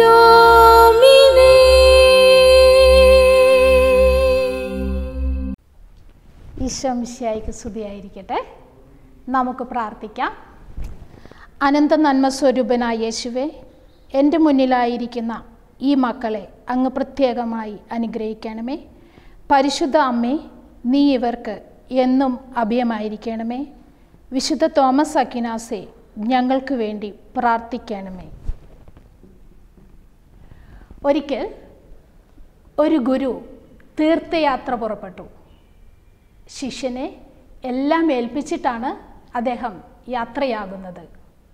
Domine. ഈശോമിശിയായിക്ക് സ്തുതിയായിരിക്കട്ടെ നമുക്ക് പ്രാർത്ഥിക്കാം അനന്ത നന്മ സ്വരൂപനായ യേശുവെ എൻ്റെ മുന്നിലായിരിക്കുന്ന ഈ മക്കളെ അങ്ങ് പ്രത്യേകമായി അനുഗ്രഹിക്കണമേ പരിശുദ്ധ അമ്മേ നീ ഇവർക്ക് എന്നും അഭയമായിരിക്കണമേ വിശുദ്ധ തോമസ് അക്കിനാസെ ഞങ്ങൾക്ക് വേണ്ടി പ്രാർത്ഥിക്കണമേ ഒരിക്കൽ ഒരു ഗുരു തീർത്ഥയാത്ര പുറപ്പെട്ടു ശിഷ്യനെ എല്ലാം ഏൽപ്പിച്ചിട്ടാണ് അദ്ദേഹം യാത്രയാകുന്നത്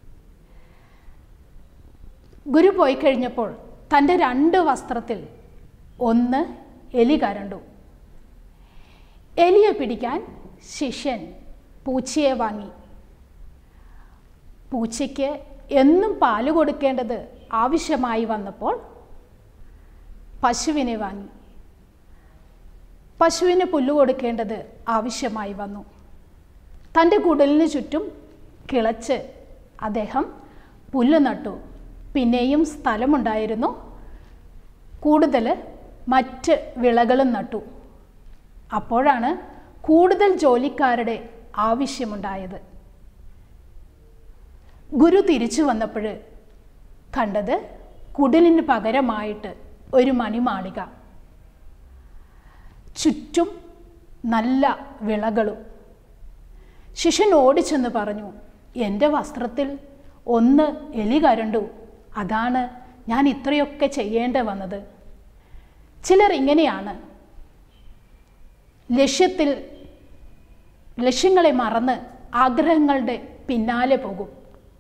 ഗുരു പോയി കഴിഞ്ഞപ്പോൾ തൻ്റെ രണ്ട് വസ്ത്രത്തിൽ ഒന്ന് എലി കരണ്ടു എലിയെ പിടിക്കാൻ ശിഷ്യൻ പൂച്ചയെ വാങ്ങി പൂച്ചയ്ക്ക് എന്നും പാല് കൊടുക്കേണ്ടത് ആവശ്യമായി വന്നപ്പോൾ പശുവിനെ വാങ്ങി പശുവിന് പുല്ല് കൊടുക്കേണ്ടത് ആവശ്യമായി വന്നു തൻ്റെ കുടലിന് ചുറ്റും കിളച്ച് അദ്ദേഹം പുല്ല് നട്ടു പിന്നെയും സ്ഥലമുണ്ടായിരുന്നു കൂടുതൽ മറ്റ് വിളകളും നട്ടു അപ്പോഴാണ് കൂടുതൽ ജോലിക്കാരുടെ ആവശ്യമുണ്ടായത് ഗുരു തിരിച്ചു വന്നപ്പോൾ കണ്ടത് കുടിലിന് പകരമായിട്ട് ഒരു മണിമാളിക ചുറ്റും നല്ല വിളകളും ശിഷ്യൻ ഓടിച്ചെന്ന് പറഞ്ഞു എൻ്റെ വസ്ത്രത്തിൽ ഒന്ന് എലി കരണ്ടു അതാണ് ഞാൻ ഇത്രയൊക്കെ ചെയ്യേണ്ട വന്നത് ചിലർ ഇങ്ങനെയാണ് ലക്ഷ്യത്തിൽ ലക്ഷ്യങ്ങളെ മറന്ന് ആഗ്രഹങ്ങളുടെ പിന്നാലെ പോകും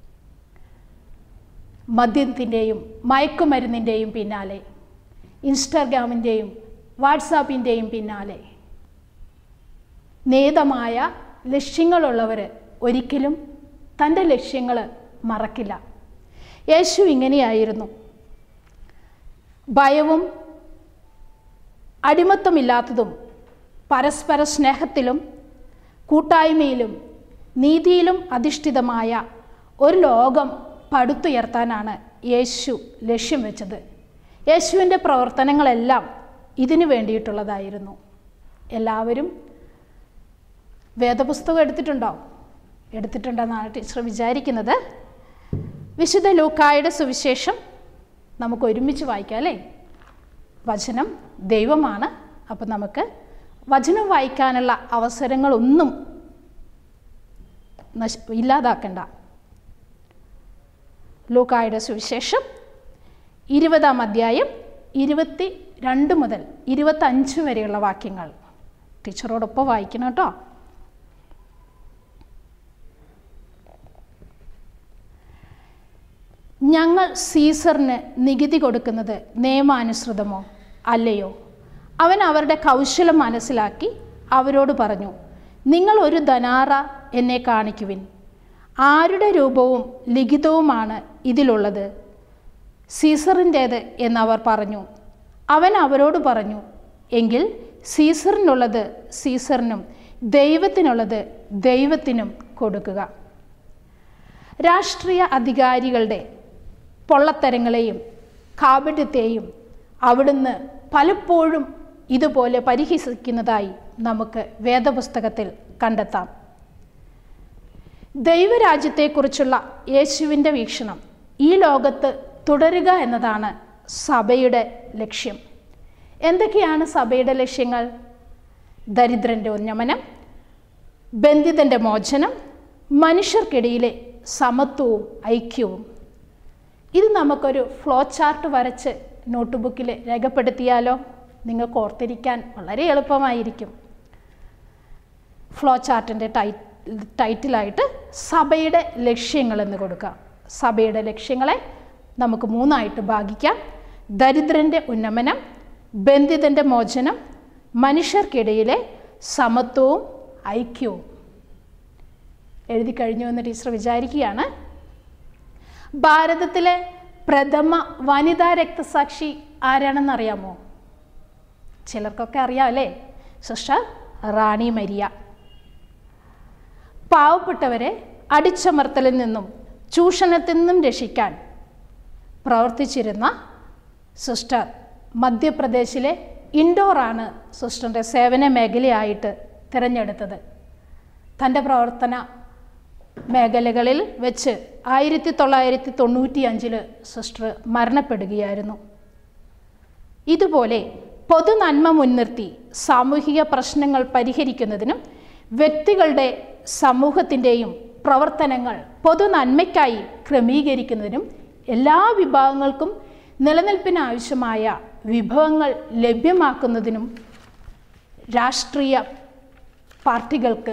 മദ്യത്തിൻ്റെയും മയക്കുമരുന്നിൻ്റെയും പിന്നാലെ ഇൻസ്റ്റാഗ്രാമിൻ്റെയും വാട്സാപ്പിൻ്റെയും പിന്നാലെ നേതമായ ലക്ഷ്യങ്ങളുള്ളവർ ഒരിക്കലും തൻ്റെ ലക്ഷ്യങ്ങൾ മറക്കില്ല യേശു ഇങ്ങനെയായിരുന്നു ഭയവും അടിമത്തമില്ലാത്തതും പരസ്പര സ്നേഹത്തിലും കൂട്ടായ്മയിലും നീതിയിലും അധിഷ്ഠിതമായ ഒരു ലോകം പടുത്തുയർത്താനാണ് യേശു ലക്ഷ്യം വെച്ചത് യേശുവിൻ്റെ പ്രവർത്തനങ്ങളെല്ലാം ഇതിനു വേണ്ടിയിട്ടുള്ളതായിരുന്നു എല്ലാവരും വേദപുസ്തകം എടുത്തിട്ടുണ്ടോ എടുത്തിട്ടുണ്ടെന്നാണ് ടീച്ചർ വിചാരിക്കുന്നത് വിശുദ്ധ ലൂക്കായുടെ സുവിശേഷം നമുക്ക് ഒരുമിച്ച് വായിക്കാം അല്ലേ വചനം ദൈവമാണ് അപ്പം നമുക്ക് വചനം വായിക്കാനുള്ള അവസരങ്ങളൊന്നും നശ ഇല്ലാതാക്കണ്ട ലൂക്കായുടെ സുവിശേഷം ഇരുപതാം അധ്യായം ഇരുപത്തി രണ്ട് മുതൽ ഇരുപത്തഞ്ച് വരെയുള്ള വാക്യങ്ങൾ ടീച്ചറോടൊപ്പം വായിക്കണം കേട്ടോ ഞങ്ങൾ സീസറിന് നികുതി കൊടുക്കുന്നത് നിയമാനുസൃതമോ അല്ലയോ അവൻ അവരുടെ കൗശലം മനസ്സിലാക്കി അവരോട് പറഞ്ഞു നിങ്ങൾ ഒരു ധനാറ എന്നെ കാണിക്കുവിൻ ആരുടെ രൂപവും ലിഖിതവുമാണ് ഇതിലുള്ളത് സീസറിൻ്റേത് എന്നവർ പറഞ്ഞു അവൻ അവരോട് പറഞ്ഞു എങ്കിൽ സീസറിനുള്ളത് സീസറിനും ദൈവത്തിനുള്ളത് ദൈവത്തിനും കൊടുക്കുക രാഷ്ട്രീയ അധികാരികളുടെ പൊള്ളത്തരങ്ങളെയും കാപട്യത്തെയും അവിടുന്ന് പലപ്പോഴും ഇതുപോലെ പരിഹസിക്കുന്നതായി നമുക്ക് വേദപുസ്തകത്തിൽ കണ്ടെത്താം ദൈവരാജ്യത്തെക്കുറിച്ചുള്ള യേശുവിൻ്റെ വീക്ഷണം ഈ ലോകത്ത് തുടരുക എന്നതാണ് സഭയുടെ ലക്ഷ്യം എന്തൊക്കെയാണ് സഭയുടെ ലക്ഷ്യങ്ങൾ ദരിദ്രൻ്റെ ഉന്നമനം ബന്ധിതൻ്റെ മോചനം മനുഷ്യർക്കിടയിലെ സമത്വവും ഐക്യവും ഇത് നമുക്കൊരു ഫ്ലോ ചാർട്ട് വരച്ച് നോട്ട് ബുക്കിൽ രേഖപ്പെടുത്തിയാലോ നിങ്ങൾക്ക് ഓർത്തിരിക്കാൻ വളരെ എളുപ്പമായിരിക്കും ഫ്ലോ ചാർട്ടിൻ്റെ ടൈ ടൈറ്റിലായിട്ട് സഭയുടെ ലക്ഷ്യങ്ങൾ എന്ന് കൊടുക്കാം സഭയുടെ ലക്ഷ്യങ്ങളെ നമുക്ക് മൂന്നായിട്ട് ഭാഗിക്കാം ദരിദ്രൻ്റെ ഉന്നമനം ബന്ധിതൻ്റെ മോചനം മനുഷ്യർക്കിടയിലെ സമത്വവും ഐക്യവും എഴുതി കഴിഞ്ഞു എന്ന് ടീച്ചർ വിചാരിക്കുകയാണ് ഭാരതത്തിലെ പ്രഥമ വനിതാ രക്തസാക്ഷി ആരാണെന്ന് അറിയാമോ ചിലർക്കൊക്കെ അറിയാം അല്ലേ സിസ്റ്റർ റാണി മരിയ പാവപ്പെട്ടവരെ അടിച്ചമർത്തലിൽ നിന്നും ചൂഷണത്തിൽ നിന്നും രക്ഷിക്കാൻ പ്രവർത്തിച്ചിരുന്ന സിസ്റ്റർ മധ്യപ്രദേശിലെ ഇൻഡോറാണ് സിസ്റ്ററിൻ്റെ സേവന മേഖലയായിട്ട് തിരഞ്ഞെടുത്തത് തൻ്റെ പ്രവർത്തന മേഖലകളിൽ വെച്ച് ആയിരത്തി തൊള്ളായിരത്തി തൊണ്ണൂറ്റി അഞ്ചില് സിസ്റ്റർ മരണപ്പെടുകയായിരുന്നു ഇതുപോലെ പൊതു നന്മ മുൻനിർത്തി സാമൂഹിക പ്രശ്നങ്ങൾ പരിഹരിക്കുന്നതിനും വ്യക്തികളുടെ സമൂഹത്തിൻ്റെയും പ്രവർത്തനങ്ങൾ പൊതു നന്മയ്ക്കായി ക്രമീകരിക്കുന്നതിനും എല്ലാ വിഭാഗങ്ങൾക്കും നിലനിൽപ്പിനാവശ്യമായ വിഭവങ്ങൾ ലഭ്യമാക്കുന്നതിനും രാഷ്ട്രീയ പാർട്ടികൾക്ക്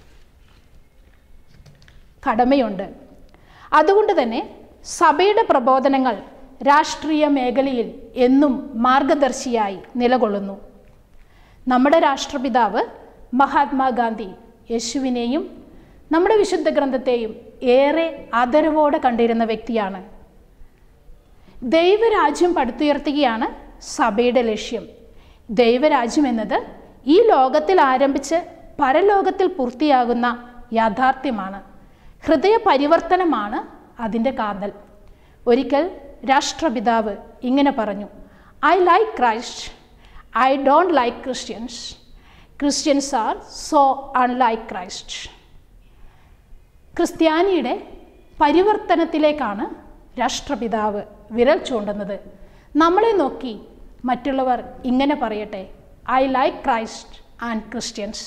കടമയുണ്ട് അതുകൊണ്ട് തന്നെ സഭയുടെ പ്രബോധനങ്ങൾ രാഷ്ട്രീയ മേഖലയിൽ എന്നും മാർഗദർശിയായി നിലകൊള്ളുന്നു നമ്മുടെ രാഷ്ട്രപിതാവ് മഹാത്മാഗാന്ധി യേശുവിനെയും നമ്മുടെ വിശുദ്ധ ഗ്രന്ഥത്തെയും ഏറെ ആദരവോടെ കണ്ടിരുന്ന വ്യക്തിയാണ് ദൈവരാജ്യം പടുത്തുയർത്തുകയാണ് സഭയുടെ ലക്ഷ്യം ദൈവരാജ്യം എന്നത് ഈ ലോകത്തിൽ ആരംഭിച്ച് പരലോകത്തിൽ പൂർത്തിയാകുന്ന യാഥാർത്ഥ്യമാണ് ഹൃദയ പരിവർത്തനമാണ് അതിൻ്റെ കാതൽ ഒരിക്കൽ രാഷ്ട്രപിതാവ് ഇങ്ങനെ പറഞ്ഞു I like Christ I don't like Christians Christians are so unlike Christ ക്രിസ്ത്യാനിയുടെ പരിവർത്തനത്തിലേക്കാണ് രാഷ്ട്രപിതാവ് വിരൽ ചൂണ്ടുന്നത് നമ്മളെ നോക്കി മറ്റുള്ളവർ ഇങ്ങനെ പറയട്ടെ I like Christ and Christians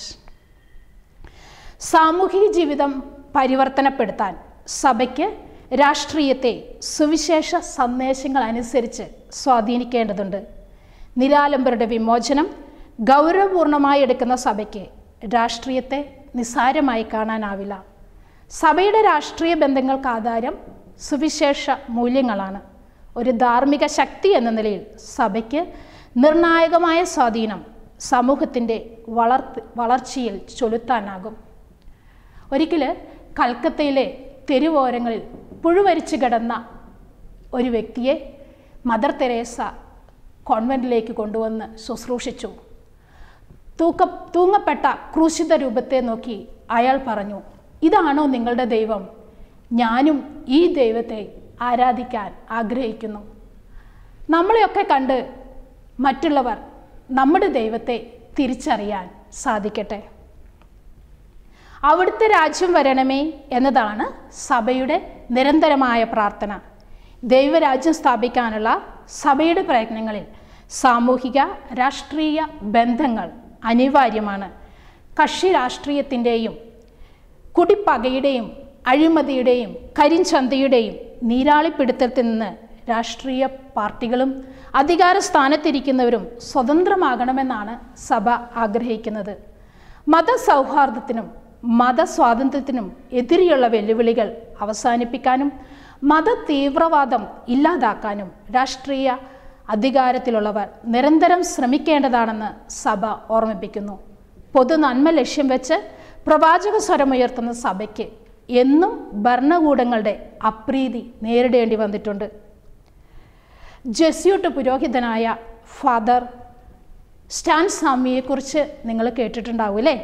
സാമൂഹിക ജീവിതം പരിവർത്തനപ്പെടുത്താൻ സഭയ്ക്ക് രാഷ്ട്രീയത്തെ സുവിശേഷ സന്ദേശങ്ങൾ അനുസരിച്ച് സ്വാധീനിക്കേണ്ടതുണ്ട് നിരാലംബരുടെ വിമോചനം ഗൗരവപൂർണമായി എടുക്കുന്ന സഭയ്ക്ക് രാഷ്ട്രീയത്തെ നിസ്സാരമായി കാണാനാവില്ല സഭയുടെ രാഷ്ട്രീയ ബന്ധങ്ങൾക്ക് ആധാരം സുവിശേഷ മൂല്യങ്ങളാണ് ഒരു ധാർമ്മിക ശക്തി എന്ന നിലയിൽ സഭയ്ക്ക് നിർണായകമായ സ്വാധീനം സമൂഹത്തിൻ്റെ വളർ വളർച്ചയിൽ ചൊലുത്താനാകും ഒരിക്കൽ കൽക്കത്തയിലെ തെരുവോരങ്ങളിൽ പുഴുവരിച്ചു കിടന്ന ഒരു വ്യക്തിയെ മദർ തെരേസ കോൺവെൻറ്റിലേക്ക് കൊണ്ടുവന്ന് ശുശ്രൂഷിച്ചു തൂക്ക തൂങ്ങപ്പെട്ട ക്രൂശിത രൂപത്തെ നോക്കി അയാൾ പറഞ്ഞു ഇതാണോ നിങ്ങളുടെ ദൈവം ഞാനും ഈ ദൈവത്തെ ആരാധിക്കാൻ ആഗ്രഹിക്കുന്നു നമ്മളെയൊക്കെ കണ്ട് മറ്റുള്ളവർ നമ്മുടെ ദൈവത്തെ തിരിച്ചറിയാൻ സാധിക്കട്ടെ അവിടുത്തെ രാജ്യം വരണമേ എന്നതാണ് സഭയുടെ നിരന്തരമായ പ്രാർത്ഥന ദൈവരാജ്യം സ്ഥാപിക്കാനുള്ള സഭയുടെ പ്രയത്നങ്ങളിൽ സാമൂഹിക രാഷ്ട്രീയ ബന്ധങ്ങൾ അനിവാര്യമാണ് കക്ഷി രാഷ്ട്രീയത്തിൻ്റെയും കുടിപ്പകയുടെയും അഴിമതിയുടെയും കരിഞ്ചന്തയുടെയും നീരാളിപ്പിടുത്തത്തിൽ നിന്ന് രാഷ്ട്രീയ പാർട്ടികളും അധികാര സ്ഥാനത്തിരിക്കുന്നവരും സ്വതന്ത്രമാകണമെന്നാണ് സഭ ആഗ്രഹിക്കുന്നത് മതസൗഹാർദ്ദത്തിനും മതസ്വാതന്ത്ര്യത്തിനും എതിരെയുള്ള വെല്ലുവിളികൾ അവസാനിപ്പിക്കാനും മത തീവ്രവാദം ഇല്ലാതാക്കാനും രാഷ്ട്രീയ അധികാരത്തിലുള്ളവർ നിരന്തരം ശ്രമിക്കേണ്ടതാണെന്ന് സഭ ഓർമ്മിപ്പിക്കുന്നു പൊതു നന്മ ലക്ഷ്യം വെച്ച് പ്രവാചക സ്വരമുയർത്തുന്ന സഭയ്ക്ക് എന്നും ഭരണകൂടങ്ങളുടെ അപ്രീതി നേരിടേണ്ടി വന്നിട്ടുണ്ട് ജസ്യൂട്ട് പുരോഹിതനായ ഫാദർ സ്റ്റാൻ സ്വാമിയെക്കുറിച്ച് നിങ്ങൾ കേട്ടിട്ടുണ്ടാവും അല്ലേ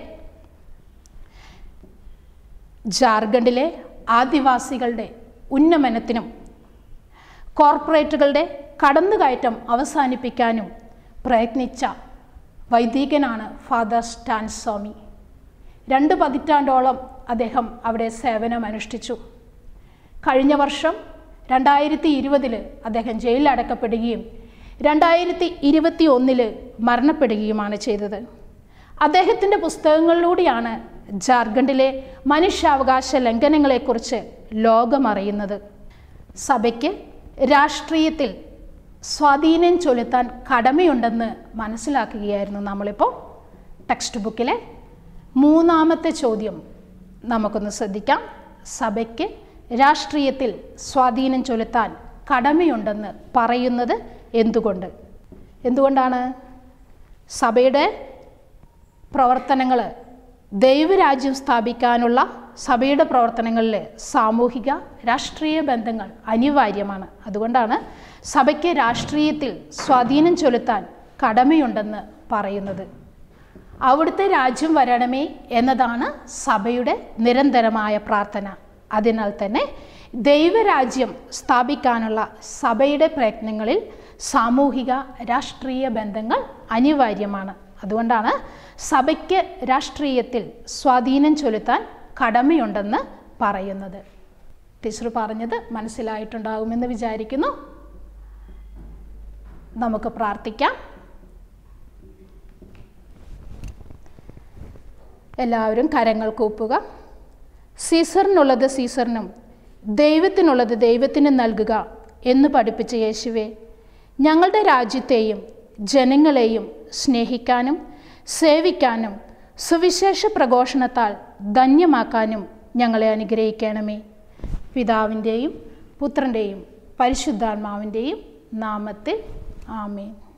ജാർഖണ്ഡിലെ ആദിവാസികളുടെ ഉന്നമനത്തിനും കോർപ്പറേറ്റുകളുടെ കടന്നുകയറ്റം അവസാനിപ്പിക്കാനും പ്രയത്നിച്ച വൈദികനാണ് ഫാദർ സ്റ്റാൻ സ്വാമി രണ്ട് പതിറ്റാണ്ടോളം അദ്ദേഹം അവിടെ സേവനം അനുഷ്ഠിച്ചു കഴിഞ്ഞ വർഷം രണ്ടായിരത്തി ഇരുപതിൽ അദ്ദേഹം ജയിലിൽ അടക്കപ്പെടുകയും രണ്ടായിരത്തി ഇരുപത്തി ഒന്നില് മരണപ്പെടുകയുമാണ് ചെയ്തത് അദ്ദേഹത്തിൻ്റെ പുസ്തകങ്ങളിലൂടെയാണ് ജാർഖണ്ഡിലെ മനുഷ്യാവകാശ ലംഘനങ്ങളെക്കുറിച്ച് ലോകമറിയുന്നത് സഭയ്ക്ക് രാഷ്ട്രീയത്തിൽ സ്വാധീനം ചൊലുത്താൻ കടമയുണ്ടെന്ന് മനസ്സിലാക്കുകയായിരുന്നു നമ്മളിപ്പോൾ ടെക്സ്റ്റ് ബുക്കിലെ മൂന്നാമത്തെ ചോദ്യം നമുക്കൊന്ന് ശ്രദ്ധിക്കാം സഭയ്ക്ക് രാഷ്ട്രീയത്തിൽ സ്വാധീനം ചൊലുത്താൻ കടമയുണ്ടെന്ന് പറയുന്നത് എന്തുകൊണ്ട് എന്തുകൊണ്ടാണ് സഭയുടെ പ്രവർത്തനങ്ങൾ ദൈവരാജ്യം സ്ഥാപിക്കാനുള്ള സഭയുടെ പ്രവർത്തനങ്ങളിൽ സാമൂഹിക രാഷ്ട്രീയ ബന്ധങ്ങൾ അനിവാര്യമാണ് അതുകൊണ്ടാണ് സഭയ്ക്ക് രാഷ്ട്രീയത്തിൽ സ്വാധീനം ചൊലുത്താൻ കടമയുണ്ടെന്ന് പറയുന്നത് അവിടുത്തെ രാജ്യം വരണമേ എന്നതാണ് സഭയുടെ നിരന്തരമായ പ്രാർത്ഥന അതിനാൽ തന്നെ ദൈവരാജ്യം സ്ഥാപിക്കാനുള്ള സഭയുടെ പ്രയത്നങ്ങളിൽ സാമൂഹിക രാഷ്ട്രീയ ബന്ധങ്ങൾ അനിവാര്യമാണ് അതുകൊണ്ടാണ് സഭയ്ക്ക് രാഷ്ട്രീയത്തിൽ സ്വാധീനം ചെലുത്താൻ കടമയുണ്ടെന്ന് പറയുന്നത് ടീച്ചർ പറഞ്ഞത് മനസ്സിലായിട്ടുണ്ടാകുമെന്ന് വിചാരിക്കുന്നു നമുക്ക് പ്രാർത്ഥിക്കാം എല്ലാവരും കരങ്ങൾ കൂപ്പുക സീസറിനുള്ളത് സീസറിനും ദൈവത്തിനുള്ളത് ദൈവത്തിനും നൽകുക എന്ന് പഠിപ്പിച്ച യേശുവെ ഞങ്ങളുടെ രാജ്യത്തെയും ജനങ്ങളെയും സ്നേഹിക്കാനും സേവിക്കാനും സുവിശേഷ പ്രഘോഷണത്താൽ ധന്യമാക്കാനും ഞങ്ങളെ അനുഗ്രഹിക്കണമേ പിതാവിൻ്റെയും പുത്രൻ്റെയും പരിശുദ്ധാത്മാവിൻ്റെയും നാമത്തിൽ ആമേൻ